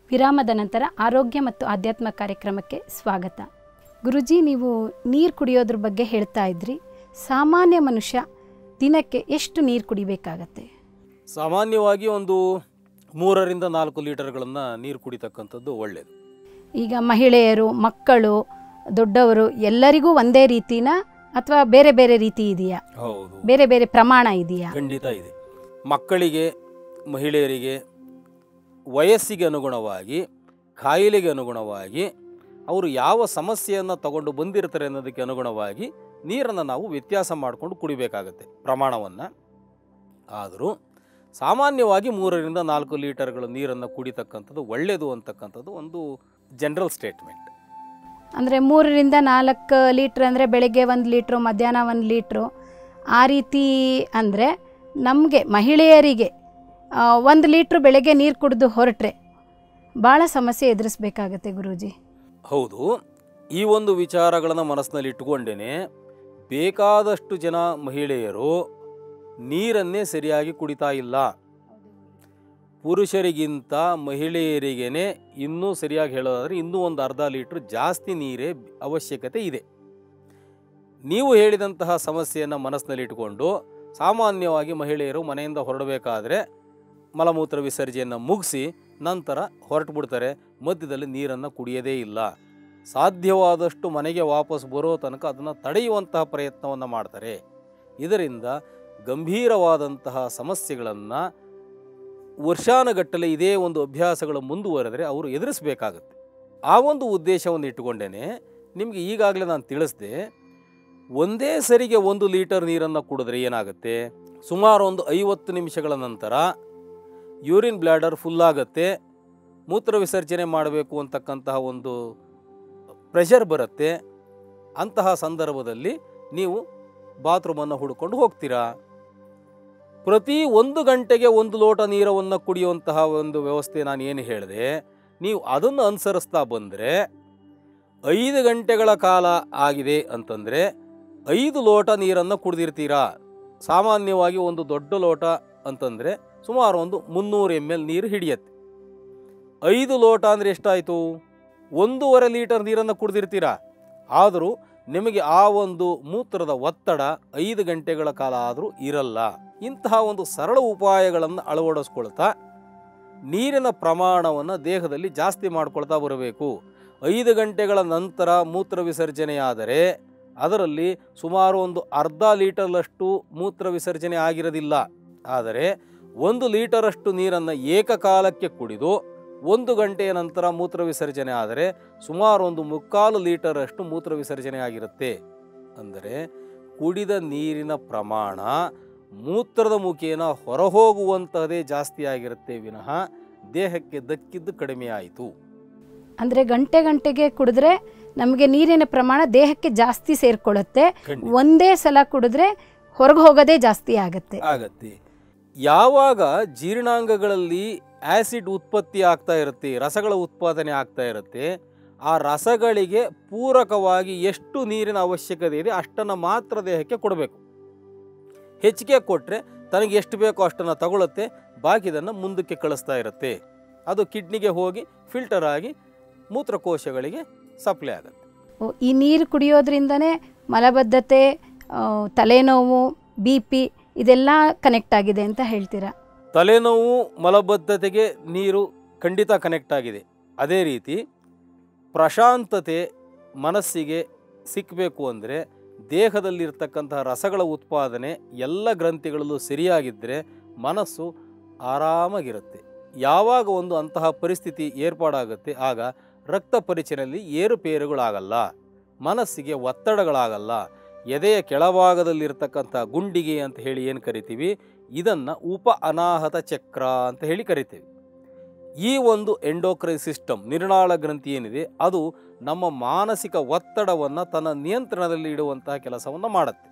ವಿರಾಮದ ನಂತರ ಆರೋಗ್ಯ ಮತ್ತು ಆಧ್ಯಾತ್ಮ ಕಾರ್ಯಕ್ರಮಕ್ಕೆ ಸ್ವಾಗತ ಗುರುಜಿ ನೀವು ನೀರು ಕುಡಿಯೋದ್ರ ಬಗ್ಗೆ ಹೇಳ್ತಾ ಇದ್ರಿ ಸಾಮಾನ್ಯ ಮನುಷ್ಯ ದಿನಕ್ಕೆ ಎಷ್ಟು ನೀರು ಕುಡಿಬೇಕಾಗತ್ತೆ ಸಾಮಾನ್ಯವಾಗಿ ಒಂದು ಮೂರರಿಂದ ನಾಲ್ಕು ಲೀಟರ್ಗಳನ್ನು ನೀರು ಕುಡಿತಕ್ಕಂಥದ್ದು ಒಳ್ಳೆಯದು ಈಗ ಮಹಿಳೆಯರು ಮಕ್ಕಳು ದೊಡ್ಡವರು ಎಲ್ಲರಿಗೂ ಒಂದೇ ರೀತಿನ ಅಥವಾ ಬೇರೆ ಬೇರೆ ರೀತಿ ಇದೆಯಾ ಹೌದು ಬೇರೆ ಬೇರೆ ಪ್ರಮಾಣ ಇದೆಯಾ ಖಂಡಿತ ಇದೆ ಮಕ್ಕಳಿಗೆ ಮಹಿಳೆಯರಿಗೆ ವಯಸ್ಸಿಗೆ ಅನುಗುಣವಾಗಿ ಕಾಯಿಲೆಗೆ ಅನುಗುಣವಾಗಿ ಅವರು ಯಾವ ಸಮಸ್ಯೆಯನ್ನು ತಗೊಂಡು ಬಂದಿರ್ತಾರೆ ಅನ್ನೋದಕ್ಕೆ ಅನುಗುಣವಾಗಿ ನೀರನ್ನು ನಾವು ವ್ಯತ್ಯಾಸ ಮಾಡಿಕೊಂಡು ಕುಡಿಬೇಕಾಗತ್ತೆ ಪ್ರಮಾಣವನ್ನು ಆದರೂ ಸಾಮಾನ್ಯವಾಗಿ ಮೂರರಿಂದ ನಾಲ್ಕು ಲೀಟರ್ಗಳು ನೀರನ್ನು ಕುಡಿತಕ್ಕಂಥದ್ದು ಒಳ್ಳೆಯದು ಅಂತಕ್ಕಂಥದ್ದು ಒಂದು ಜನರಲ್ ಸ್ಟೇಟ್ಮೆಂಟ್ ಅಂದರೆ ಮೂರರಿಂದ ನಾಲ್ಕು ಲೀಟ್ರ್ ಅಂದರೆ ಬೆಳಗ್ಗೆ ಒಂದು ಲೀಟ್ರು ಮಧ್ಯಾಹ್ನ ಒಂದು ಲೀಟ್ರು ಆ ರೀತಿ ಅಂದರೆ ನಮಗೆ ಮಹಿಳೆಯರಿಗೆ ಆ, ಒಂದು ಲೀಟ್ರ್ ಬೆಳಗ್ಗೆ ನೀರು ಕುಡಿದು ಹೊರಟ್ರೆ ಭಾಳ ಸಮಸ್ಯೆ ಎದುರಿಸ್ಬೇಕಾಗತ್ತೆ ಗುರೂಜಿ ಹೌದು ಈ ಒಂದು ವಿಚಾರಗಳನ್ನು ಮನಸ್ಸಿನಲ್ಲಿ ಇಟ್ಟುಕೊಂಡೇನೆ ಬೇಕಾದಷ್ಟು ಜನ ಮಹಿಳೆಯರು ನೀರನ್ನೇ ಸರಿಯಾಗಿ ಕುಡಿತಾ ಇಲ್ಲ ಪುರುಷರಿಗಿಂತ ಮಹಿಳೆಯರಿಗೇನೆ ಇನ್ನೂ ಸರಿಯಾಗಿ ಹೇಳೋದಾದರೆ ಇನ್ನೂ ಒಂದು ಅರ್ಧ ಲೀಟ್ರ್ ಜಾಸ್ತಿ ನೀರೇ ಅವಶ್ಯಕತೆ ಇದೆ ನೀವು ಹೇಳಿದಂತಹ ಸಮಸ್ಯೆಯನ್ನು ಮನಸ್ಸಿನಲ್ಲಿ ಇಟ್ಟುಕೊಂಡು ಸಾಮಾನ್ಯವಾಗಿ ಮಹಿಳೆಯರು ಮನೆಯಿಂದ ಹೊರಡಬೇಕಾದ್ರೆ ಮಲಮೂತ್ರ ವಿಸರ್ಜನೆಯನ್ನು ಮುಗಿಸಿ ನಂತರ ಹೊರಟು ಬಿಡ್ತಾರೆ ಮಧ್ಯದಲ್ಲಿ ನೀರನ್ನು ಕುಡಿಯೋದೇ ಇಲ್ಲ ಸಾಧ್ಯವಾದಷ್ಟು ಮನೆಗೆ ವಾಪಸ್ ಬರೋ ತನಕ ಅದನ್ನು ತಡೆಯುವಂತಹ ಪ್ರಯತ್ನವನ್ನು ಮಾಡ್ತಾರೆ ಇದರಿಂದ ಗಂಭೀರವಾದಂತಹ ಸಮಸ್ಯೆಗಳನ್ನು ವರ್ಷಾನುಗಟ್ಟಲೆ ಇದೇ ಒಂದು ಅಭ್ಯಾಸಗಳು ಮುಂದುವರೆದರೆ ಅವರು ಎದುರಿಸಬೇಕಾಗತ್ತೆ ಆ ಒಂದು ಉದ್ದೇಶವನ್ನು ಇಟ್ಟುಕೊಂಡೇನೆ ನಿಮಗೆ ಈಗಾಗಲೇ ನಾನು ತಿಳಿಸ್ದೆ ಒಂದೇ ಸರಿಗೆ ಒಂದು ಲೀಟರ್ ನೀರನ್ನು ಕುಡಿದ್ರೆ ಏನಾಗುತ್ತೆ ಸುಮಾರು ಒಂದು ಐವತ್ತು ನಿಮಿಷಗಳ ನಂತರ ಯೂರಿನ್ ಬ್ಲ್ಯಾಡರ್ ಫುಲ್ಲಾಗತ್ತೆ ಮೂತ್ರ ವಿಸರ್ಜನೆ ಮಾಡಬೇಕು ಅಂತಕ್ಕಂತಹ ಒಂದು ಪ್ರೆಷರ್ ಬರುತ್ತೆ ಅಂತಹ ಸಂದರ್ಭದಲ್ಲಿ ನೀವು ಬಾತ್ರೂಮನ್ನು ಹುಡ್ಕೊಂಡು ಹೋಗ್ತೀರಾ ಪ್ರತಿ ಒಂದು ಗಂಟೆಗೆ ಒಂದು ಲೋಟ ನೀರವನ್ನು ಕುಡಿಯುವಂತಹ ಒಂದು ವ್ಯವಸ್ಥೆ ನಾನು ಏನು ಹೇಳಿದೆ ನೀವು ಅದನ್ನು ಅನುಸರಿಸ್ತಾ ಬಂದರೆ ಐದು ಗಂಟೆಗಳ ಕಾಲ ಆಗಿದೆ ಅಂತಂದರೆ ಐದು ಲೋಟ ನೀರನ್ನು ಕುಡಿದಿರ್ತೀರಾ ಸಾಮಾನ್ಯವಾಗಿ ಒಂದು ದೊಡ್ಡ ಲೋಟ ಅಂತಂದರೆ ಸುಮಾರು ಒಂದು ಮುನ್ನೂರು ಎಮ್ ಎಲ್ ನೀರು ಹಿಡಿಯತ್ತೆ ಐದು ಲೋಟ ಅಂದರೆ ಎಷ್ಟಾಯಿತು ಒಂದೂವರೆ ಲೀಟರ್ ನೀರನ್ನು ಕುಡಿದಿರ್ತೀರಾ ಆದರೂ ನಿಮಗೆ ಆ ಒಂದು ಮೂತ್ರದ ಒತ್ತಡ ಐದು ಗಂಟೆಗಳ ಕಾಲ ಆದರೂ ಇರಲ್ಲ ಇಂತಹ ಒಂದು ಸರಳ ಉಪಾಯಗಳನ್ನು ಅಳವಡಿಸ್ಕೊಳ್ತಾ ನೀರಿನ ಪ್ರಮಾಣವನ್ನು ದೇಹದಲ್ಲಿ ಜಾಸ್ತಿ ಮಾಡ್ಕೊಳ್ತಾ ಬರಬೇಕು ಐದು ಗಂಟೆಗಳ ನಂತರ ಮೂತ್ರ ವಿಸರ್ಜನೆಯಾದರೆ ಅದರಲ್ಲಿ ಸುಮಾರು ಒಂದು ಅರ್ಧ ಲೀಟರ್ನಷ್ಟು ಮೂತ್ರ ವಿಸರ್ಜನೆ ಆಗಿರೋದಿಲ್ಲ ಆದರೆ ಒಂದು ಲೀಟರಷ್ಟು ನೀರನ್ನು ಏಕಕಾಲಕ್ಕೆ ಕುಡಿದು ಒಂದು ಗಂಟೆಯ ನಂತರ ಮೂತ್ರ ವಿಸರ್ಜನೆ ಆದರೆ ಸುಮಾರು ಒಂದು ಮುಕ್ಕಾಲು ಲೀಟರಷ್ಟು ಮೂತ್ರ ವಿಸರ್ಜನೆ ಆಗಿರುತ್ತೆ ಅಂದರೆ ಕುಡಿದ ನೀರಿನ ಪ್ರಮಾಣ ಮೂತ್ರದ ಮುಖೇನ ಹೊರಹೋಗುವಂತಹದೇ ಜಾಸ್ತಿ ಆಗಿರುತ್ತೆ ವಿನಃ ದೇಹಕ್ಕೆ ದಕ್ಕಿದ್ದು ಕಡಿಮೆ ಆಯಿತು ಅಂದರೆ ಗಂಟೆ ಗಂಟೆಗೆ ಕುಡಿದ್ರೆ ನಮಗೆ ನೀರಿನ ಪ್ರಮಾಣ ದೇಹಕ್ಕೆ ಜಾಸ್ತಿ ಸೇರ್ಕೊಳ್ಳುತ್ತೆ ಖಂಡಿತ. ಒಂದೇ ಸಲ ಕುಡಿದ್ರೆ ಹೊರಗೆ ಹೋಗೋದೇ ಜಾಸ್ತಿ ಆಗುತ್ತೆ ಆಗತ್ತೆ ಯಾವಾಗ ಜೀರ್ಣಾಂಗಗಳಲ್ಲಿ ಆಸಿಡ್ ಉತ್ಪತ್ತಿ ಆಗ್ತಾ ಇರುತ್ತೆ ರಸಗಳ ಉತ್ಪಾದನೆ ಆಗ್ತಾ ಇರುತ್ತೆ ಆ ರಸಗಳಿಗೆ ಪೂರಕವಾಗಿ ಎಷ್ಟು ನೀರಿನ ಅವಶ್ಯಕತೆ ಇದೆ ಅಷ್ಟನ್ನು ಮಾತ್ರ ದೇಹಕ್ಕೆ ಕೊಡಬೇಕು ಹೆಚ್ಚಿಗೆ ಕೊಟ್ಟರೆ ತನಗೆ ಎಷ್ಟು ಬೇಕೋ ಅಷ್ಟನ್ನು ತಗೊಳುತ್ತೆ ಬಾಕಿದನ್ನು ಮುಂದಕ್ಕೆ ಕಳಿಸ್ತಾ ಇರುತ್ತೆ ಅದು ಕಿಡ್ನಿಗೆ ಹೋಗಿ ಫಿಲ್ಟರ್ ಆಗಿ ಮೂತ್ರಕೋಶಗಳಿಗೆ ಸಪ್ಲೈ ಆಗುತ್ತೆ ಓ, ಈ ನೀರು ಕುಡಿಯೋದ್ರಿಂದನೇ ಮಲಬದ್ಧತೆ ಆ, ತಲೆನೋವು ಬಿ ಪಿ ಇದೆಲ್ಲ ಕನೆಕ್ಟ್ ಆಗಿದೆ ಅಂತ ಹೇಳ್ತೀರಾ ತಲೆನೋವು ಮಲಬದ್ಧತೆಗೆ ನೀರು ಖಂಡಿತ ಕನೆಕ್ಟ್ ಆಗಿದೆ ಅದೇ ರೀತಿ ಪ್ರಶಾಂತತೆ ಮನಸ್ಸಿಗೆ ಸಿಕ್ಕಬೇಕು ಅಂದರೆ ದೇಹದಲ್ಲಿರ್ತಕ್ಕಂತಹ ರಸಗಳ ಉತ್ಪಾದನೆ ಎಲ್ಲ ಗ್ರಂಥಿಗಳಲ್ಲೂ ಸರಿಯಾಗಿದ್ದರೆ ಮನಸ್ಸು ಆರಾಮಾಗಿರುತ್ತೆ ಯಾವಾಗ ಒಂದು ಅಂತಹ ಪರಿಸ್ಥಿತಿ ಏರ್ಪಾಡಾಗುತ್ತೆ ಆಗ ರಕ್ತ ಪರಿಚಯದಲ್ಲಿ ಏರುಪೇರುಗಳಾಗಲ್ಲ ಮನಸ್ಸಿಗೆ ಒತ್ತಡಗಳಾಗಲ್ಲ ಎದೆಯ ಕೆಳಭಾಗದಲ್ಲಿರ್ತಕ್ಕಂಥ ಗುಂಡಿಗೆ ಅಂತ ಹೇಳಿ ಏನು ಕರಿತೀವಿ ಇದನ್ನು ಉಪ ಅನಾಹತ ಚಕ್ರ ಅಂತ ಹೇಳಿ ಕರಿತೀವಿ ಈ ಒಂದು ಎಂಡೋಕ್ರೈನ್ ಸಿಸ್ಟಮ್ ನಿರ್ನಾಳ ಗ್ರಂಥಿ ಏನಿದೆ ಅದು ನಮ್ಮ ಮಾನಸಿಕ ಒತ್ತಡವನ್ನು ತನ್ನ ನಿಯಂತ್ರಣದಲ್ಲಿ ಇಡುವಂತಹ ಕೆಲಸವನ್ನು ಮಾಡುತ್ತೆ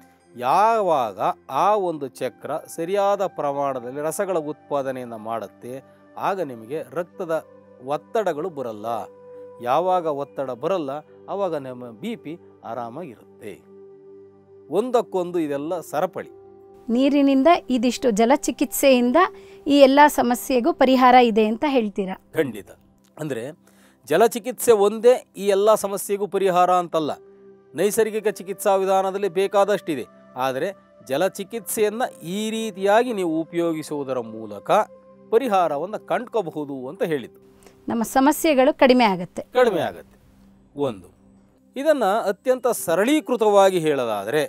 ಯಾವಾಗ ಆ ಒಂದು ಚಕ್ರ ಸರಿಯಾದ ಪ್ರಮಾಣದಲ್ಲಿ ರಸಗಳ ಉತ್ಪಾದನೆಯನ್ನು ಮಾಡುತ್ತೆ ಆಗ ನಿಮಗೆ ರಕ್ತದ ಒತ್ತಡಗಳು ಬರಲ್ಲ ಯಾವಾಗ ಒತ್ತಡ ಬರಲ್ಲ ಆವಾಗ ನಮ್ಮ ಬಿ ಪಿ ಆರಾಮಾಗಿರುತ್ತೆ ಒಂದಕ್ಕೊಂದು ಇದೆಲ್ಲ ಸರಪಳಿ ನೀರಿನಿಂದ ಇದಿಷ್ಟು ಜಲಚಿಕಿತ್ಸೆಯಿಂದ ಈ ಎಲ್ಲ ಸಮಸ್ಯೆಗೂ ಪರಿಹಾರ ಇದೆ ಅಂತ ಹೇಳ್ತೀರಾ ಖಂಡಿತ ಅಂದರೆ ಜಲಚಿಕಿತ್ಸೆ ಒಂದೇ ಈ ಎಲ್ಲ ಸಮಸ್ಯೆಗೂ ಪರಿಹಾರ ಅಂತಲ್ಲ ನೈಸರ್ಗಿಕ ಚಿಕಿತ್ಸಾ ವಿಧಾನದಲ್ಲಿ ಬೇಕಾದಷ್ಟಿದೆ ಆದರೆ ಜಲಚಿಕಿತ್ಸೆಯನ್ನು ಈ ರೀತಿಯಾಗಿ ನೀವು ಉಪಯೋಗಿಸುವುದರ ಮೂಲಕ ಪರಿಹಾರವನ್ನು ಕಂಡ್ಕೋಬಹುದು ಅಂತ ಹೇಳಿದ್ದು ನಮ್ಮ ಸಮಸ್ಯೆಗಳು ಕಡಿಮೆ ಆಗುತ್ತೆ ಕಡಿಮೆ ಆಗುತ್ತೆ ಒಂದು ಇದನ್ನು ಅತ್ಯಂತ ಸರಳೀಕೃತವಾಗಿ ಹೇಳೋದಾದರೆ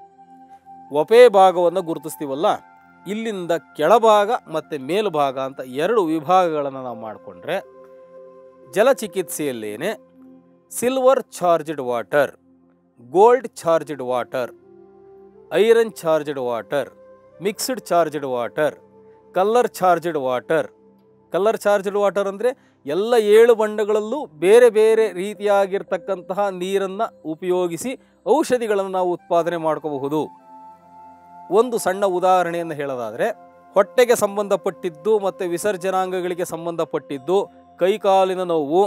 ಒಪೆ ಭಾಗವನ್ನು ಗುರುತಿಸ್ತೀವಲ್ಲ ಇಲ್ಲಿಂದ ಕೆಳಭಾಗ ಮತ್ತು ಮೇಲ್ಭಾಗ ಅಂತ ಎರಡು ವಿಭಾಗಗಳನ್ನು ನಾವು ಮಾಡಿಕೊಂಡ್ರೆ ಜಲಚಿಕಿತ್ಸೆಯಲ್ಲೇನೆ silver charged water gold charged water iron charged water mixed charged water colour charged water colour charged water ಅಂದರೆ ಎಲ್ಲ ಏಳು ಬಣ್ಣಗಳಲ್ಲೂ ಬೇರೆ ಬೇರೆ ರೀತಿಯಾಗಿರ್ತಕ್ಕಂತಹ ನೀರನ್ನು ಉಪಯೋಗಿಸಿ ಔಷಧಿಗಳನ್ನು ನಾವು ಉತ್ಪಾದನೆ ಮಾಡ್ಕೋಬಹುದು ಒಂದು ಸಣ್ಣ ಉದಾಹರಣೆಯನ್ನು ಹೇಳೋದಾದರೆ ಹೊಟ್ಟೆಗೆ ಸಂಬಂಧಪಟ್ಟಿದ್ದು ಮತ್ತು ವಿಸರ್ಜನಾಂಗಗಳಿಗೆ ಸಂಬಂಧಪಟ್ಟಿದ್ದು ಕೈಕಾಲಿನ ನೋವು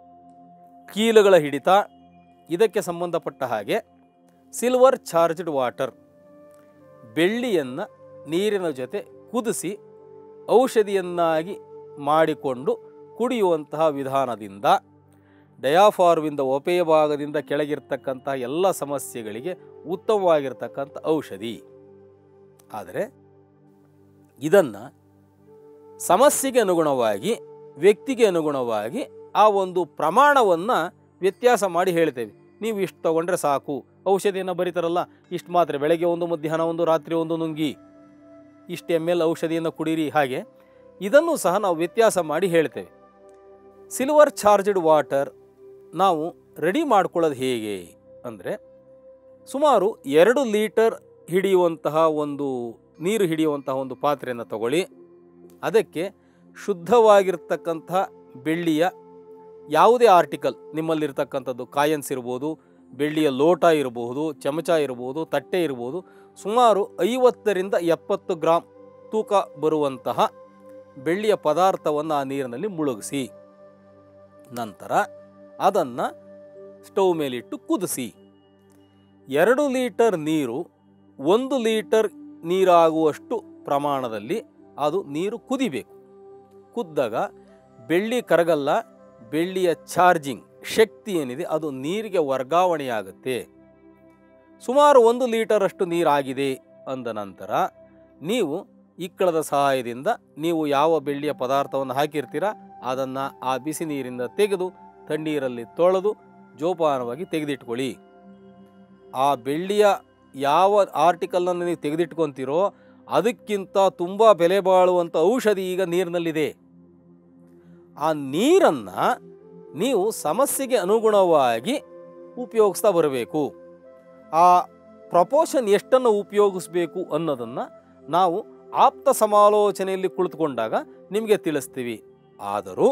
ಕೀಲುಗಳ ಹಿಡಿತ ಇದಕ್ಕೆ ಸಂಬಂಧಪಟ್ಟ ಹಾಗೆ ಸಿಲ್ವರ್ ಚಾರ್ಜ್ಡ್ ವಾಟರ್ ಬೆಳ್ಳಿಯನ್ನು ನೀರಿನ ಜೊತೆ ಕುದಿಸಿ ಔಷಧಿಯನ್ನಾಗಿ ಮಾಡಿಕೊಂಡು ಕುಡಿಯುವಂತಹ ವಿಧಾನದಿಂದ ಡಯಾಫಾರ್ಮಿಂದ ಒಪೆಯ ಭಾಗದಿಂದ ಕೆಳಗಿರ್ತಕ್ಕಂತಹ ಎಲ್ಲ ಸಮಸ್ಯೆಗಳಿಗೆ ಉತ್ತಮವಾಗಿರ್ತಕ್ಕಂಥ ಔಷಧಿ ಆದರೆ ಇದನ್ನು ಸಮಸ್ಯೆಗೆ ಅನುಗುಣವಾಗಿ ವ್ಯಕ್ತಿಗೆ ಅನುಗುಣವಾಗಿ ಆ ಒಂದು ಪ್ರಮಾಣವನ್ನು ವ್ಯತ್ಯಾಸ ಮಾಡಿ ಹೇಳ್ತೇವೆ ನೀವು ಇಷ್ಟು ತಗೊಂಡ್ರೆ ಸಾಕು ಔಷಧಿಯನ್ನು ಬರೀತಾರಲ್ಲ ಇಷ್ಟು ಮಾತ್ರೆ ಬೆಳಗ್ಗೆ ಒಂದು ಮಧ್ಯಾಹ್ನ ಒಂದು ರಾತ್ರಿ ಒಂದು ನುಂಗಿ ಇಷ್ಟು ಎಮ್ ಎಲ್ ಔಷಧಿಯನ್ನು ಕುಡೀರಿ ಹಾಗೆ ಇದನ್ನು ಸಹ ನಾವು ವ್ಯತ್ಯಾಸ ಮಾಡಿ ಹೇಳ್ತೇವೆ ಸಿಲ್ವರ್ ಚಾರ್ಜ್ಡ್ ವಾಟರ್ ನಾವು ರೆಡಿ ಮಾಡ್ಕೊಳ್ಳೋದು ಹೇಗೆ ಅಂದರೆ ಸುಮಾರು ಎರಡು ಲೀಟರ್ ಹಿಡಿಯುವಂತಹ ಒಂದು ನೀರು ಹಿಡಿಯುವಂತಹ ಒಂದು ಪಾತ್ರೆಯನ್ನು ತಗೊಳ್ಳಿ ಅದಕ್ಕೆ ಶುದ್ಧವಾಗಿರ್ತಕ್ಕಂತಹ ಬೆಳ್ಳಿಯ ಯಾವುದೇ ಆರ್ಟಿಕಲ್ ನಿಮ್ಮಲ್ಲಿರ್ತಕ್ಕಂಥದ್ದು ಕಾಯನ್ಸ್ ಇರ್ಬೋದು ಬೆಳ್ಳಿಯ ಲೋಟ ಇರಬಹುದು ಚಮಚ ಇರ್ಬೋದು ತಟ್ಟೆ ಇರ್ಬೋದು ಸುಮಾರು ಐವತ್ತರಿಂದ ಎಪ್ಪತ್ತು ಗ್ರಾಮ್ ತೂಕ ಬರುವಂತಹ ಬೆಳ್ಳಿಯ ಪದಾರ್ಥವನ್ನು ಆ ನೀರಿನಲ್ಲಿ ಮುಳುಗಿಸಿ ನಂತರ ಅದನ್ನು ಸ್ಟವ್ ಮೇಲಿಟ್ಟು ಕುದಿಸಿ ಎರಡು ಲೀಟರ್ ನೀರು ಒಂದು ಲೀಟರ್ ನೀರಾಗುವಷ್ಟು ಪ್ರಮಾಣದಲ್ಲಿ ಅದು ನೀರು ಕುದಿಬೇಕು ಕುದ್ದಾಗ ಬೆಳ್ಳಿ ಕರಗಲ್ಲ ಬೆಳ್ಳಿಯ ಚಾರ್ಜಿಂಗ್ ಶಕ್ತಿ ಏನಿದೆ ಅದು ನೀರಿಗೆ ವರ್ಗಾವಣೆಯಾಗುತ್ತೆ ಸುಮಾರು ಒಂದು ಲೀಟರಷ್ಟು ನೀರಾಗಿದೆ ಅಂದ ನಂತರ ನೀವು ಇಕ್ಕಳದ ಸಹಾಯದಿಂದ ನೀವು ಯಾವ ಬೆಳ್ಳಿಯ ಪದಾರ್ಥವನ್ನು ಹಾಕಿರ್ತೀರ ಅದನ್ನು ಆ ಬಿಸಿ ನೀರಿಂದ ತೆಗೆದು ತಣ್ಣೀರಲ್ಲಿ ತೊಳೆದು ಜೋಪಾನವಾಗಿ ತೆಗೆದಿಟ್ಕೊಳ್ಳಿ ಆ ಬೆಳ್ಳಿಯ ಯಾವ ಆರ್ಟಿಕಲನ್ನು ನೀವು ತೆಗೆದಿಟ್ಕೊತೀರೋ ಅದಕ್ಕಿಂತ ತುಂಬ ಬೆಲೆ ಬಾಳುವಂಥ ಔಷಧಿ ಈಗ ನೀರಿನಲ್ಲಿದೆ ಆ ನೀರನ್ನು ನೀವು ಸಮಸ್ಯೆಗೆ ಅನುಗುಣವಾಗಿ ಉಪಯೋಗಿಸ್ತಾ ಬರಬೇಕು ಆ ಪ್ರಪೋಷನ್ ಎಷ್ಟನ್ನು ಉಪಯೋಗಿಸ್ಬೇಕು ಅನ್ನೋದನ್ನು ನಾವು ಆಪ್ತ ಸಮಾಲೋಚನೆಯಲ್ಲಿ ಕುಳಿತುಕೊಂಡಾಗ ನಿಮಗೆ ತಿಳಿಸ್ತೀವಿ ಆದರೂ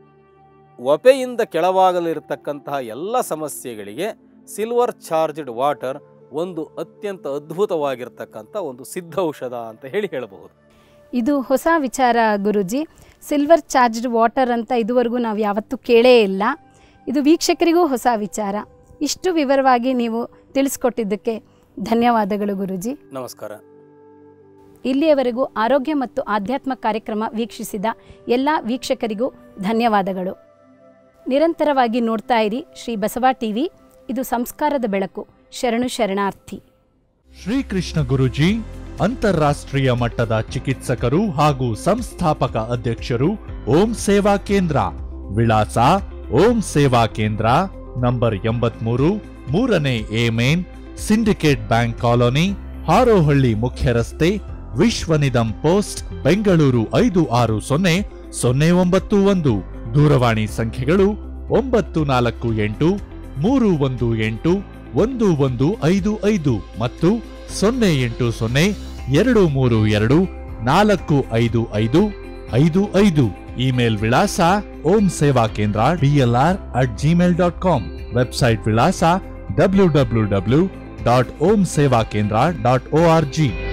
ಒಪೆಯಿಂದ ಕೆಳಭಾಗದಲ್ಲಿರತಕ್ಕಂತಹ ಎಲ್ಲ ಸಮಸ್ಯೆಗಳಿಗೆ ಸಿಲ್ವರ್ ಚಾರ್ಜ್ಡ್ ವಾಟರ್ ಒಂದು ಅತ್ಯಂತ ಅದ್ಭುತವಾಗಿರ್ತಕ್ಕಂಥ ಒಂದು ಸಿದ್ಧ ಔಷಧ ಅಂತ ಹೇಳಿ ಹೇಳಬಹುದು ಇದು ಹೊಸ ವಿಚಾರ ಗುರುಜಿ ಸಿಲ್ವರ್ ಚಾರ್ಜ್ಡ್ ವಾಟರ್ ಅಂತ ಇದುವರೆಗೂ ನಾವು ಯಾವತ್ತೂ ಕೇಳೇ ಇಲ್ಲ ಇದು ವೀಕ್ಷಕರಿಗೂ ಹೊಸ ವಿಚಾರ ಇಷ್ಟು ವಿವರವಾಗಿ ನೀವು ತಿಳಿಸ್ಕೊಟ್ಟಿದ್ದಕ್ಕೆ ಧನ್ಯವಾದಗಳು ಗುರುಜಿ ನಮಸ್ಕಾರ ಇಲ್ಲಿಯವರೆಗೂ ಆರೋಗ್ಯ ಮತ್ತು ಆಧ್ಯಾತ್ಮ ಕಾರ್ಯಕ್ರಮ ವೀಕ್ಷಿಸಿದ ಎಲ್ಲ ವೀಕ್ಷಕರಿಗೂ ಧನ್ಯವಾದಗಳು ನಿರಂತರವಾಗಿ ನೋಡ್ತಾ ಇರಿ ಶ್ರೀ ಬಸವ ಟಿವಿ ಇದು ಸಂಸ್ಕಾರದ ಬೆಳಕು ಶರಣು ಶರಣಾರ್ಥಿ ಶ್ರೀಕೃಷ್ಣ ಗುರುಜಿ ಅಂತಾರಾಷ್ಟ್ರೀಯ ಮಟ್ಟದ ಚಿಕಿತ್ಸಕರು ಹಾಗೂ ಸಂಸ್ಥಾಪಕ ಅಧ್ಯಕ್ಷರು ಓಂ ಸೇವಾ ಕೇಂದ್ರ ವಿಳಾಸ ಓಂ ಸೇವಾ ಕೇಂದ್ರ ನಂಬರ್ ಎಂಬತ್ಮೂರು ಮೂರನೇ A main Syndicate bank colony Harohalli ಮುಖ್ಯ ರಸ್ತೆ ವಿಶ್ವನಿಧಂ ಪೋಸ್ಟ್ ಬೆಂಗಳೂರು ಐದು ಆರು ಸೊನ್ನೆ ಸೊನ್ನೆ ಒಂಬತ್ತು ಒಂದು ದೂರವಾಣಿ ಸಂಖ್ಯೆಗಳು ಒಂಬತ್ತು ನಾಲ್ಕು ಎಂಟು ಮೂರು ಒಂದು ಎಂಟು ಒಂದು ಒಂದು ಐದು ಐದು ಮತ್ತು ಸೊನ್ನೆ ಎಂಟು ಸೊನ್ನೆ ಎರಡು ಮೂರು ಎರಡು ನಾಲ್ಕು ಐದು ಐದು ಐದು ಐದು ಇಮೇಲ್ ವಿಳಾಸ Om Seva Kendra DLR at Gmail dot com website ವಿಳಾಸ W W W dot Om Seva Kendra dot O R G